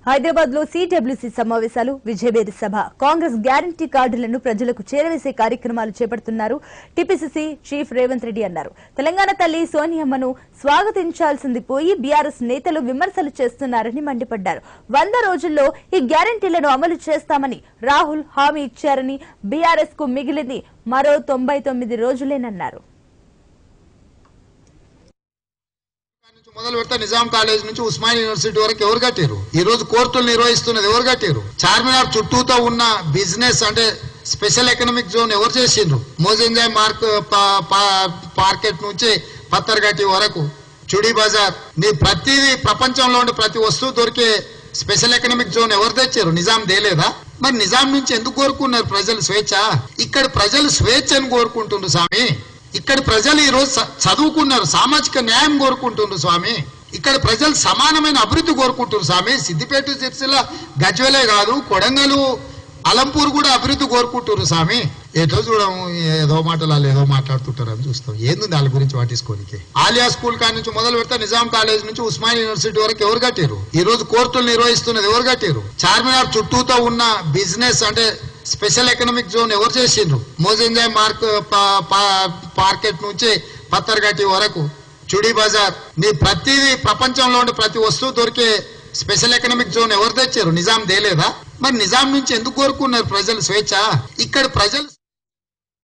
హైదరాబాద్ లో సిడబ్ల్యూసీ సమావేశాలు విజయవేరి సభ కాంగ్రెస్ గ్యారంటీ కార్డులను ప్రజలకు చేరవేసే కార్యక్రమాలు చేపడుతున్నారు టీపీసీసీ చీఫ్ రేవంత్ రెడ్డి అన్నారు తెలంగాణ తల్లి సోనియమ్మను స్వాగతించాల్సింది పోయి బీఆర్ఎస్ నేతలు విమర్శలు చేస్తున్నారని మండిపడ్డారు వంద రోజుల్లో ఈ గ్యారంటీలను అమలు చేస్తామని రాహుల్ హామీ ఇచ్చారని బీఆర్ఎస్ కు మిగిలింది మరో తొంభై తొమ్మిది రోజులేనన్నారు నుంచి మొదలు పెడితే నిజాం కాలేజ్ నుంచి ఉస్మానియా యూనివర్సిటీ వరకు ఎవరు కట్టారు ఈ రోజు కోర్టులు నిర్వహిస్తున్నది ఎవరు కట్టారు చార్మినార్ చుట్టూతో ఉన్న బిజినెస్ అంటే స్పెషల్ ఎకనామిక్ జోన్ ఎవరు చేసిండ్రు మోజంజాయ్ మార్క్ పా- పా- మార్కెట్ నుంచి పత్తర్గట్టి వరకు చుడి బజార్ నీ ప్రతిదీ ప్రపంచంలో ఉండే ప్రతి వస్తువు దొరికే స్పెషల్ ఎకనామిక్ జోన్ ఎవరు తెచ్చారు నిజాం దేలేదా మరి నిజాం నుంచి ఎందుకు కోరుకున్నారు ప్రజలు స్వేచ్ఛ ఇక్కడ ప్రజలు స్వేచ్ఛను కోరుకుంటున్నారు స్వామి ఇక్కడ ప్రజలు ఈ రోజు చ- చదువుకున్నారు సామాజిక న్యాయం కోరుకుంటున్నారు స్వామి ఇక్కడ ప్రజలు సమానమైన అభివృద్ధి కోరుకుంటున్నారు స్వామి సిద్దిపేట సిరిసిల్ల గజ్వలే కాదు కొడంగలు అలంపూర్ కూడా అభివృద్ధి కోరుకుంటున్నారు స్వామి ఏదో చూడము ఏదో మాటలు వాళ్ళు ఏదో మాట్లాడుతుంటారు అని చూస్తాం ఏంది వాళ్ళ గురించి పట్టించుకోనికి ఆలియా స్కూల్ కాడ నుంచి మొదలు పెడితే నిజాం కాలేజ్ నుంచి ఉస్మానియా యూనివర్సిటీ వరకు ఎవరు కట్టారు ఈ రోజు కోర్టులు నిర్వహిస్తున్నది ఎవరు కట్టారు చార్మినార్ చుట్టూతో ఉన్న బిజినెస్ అంటే స్పెషల్ ఎకనామిక్ జోన్ ఎవరు చేసిండ్రు మోజంజాయ్ మార్క్ పా- పా- మార్కెట్ నుంచి పత్తర్గట్టి వరకు చుడి బజార్ నీ ప్రతిదీ ప్రపంచంలో ఉండే ప్రతి వస్తువు దొరికే స్పెషల్ ఎకనామిక్ జోన్ ఎవరు తెచ్చారు నిజాం దేలేదా మరి నిజాం నుంచి ఎందుకు కోరుకున్నారు ప్రజలు స్వేచ్ఛ ఇక్కడ ప్రజలు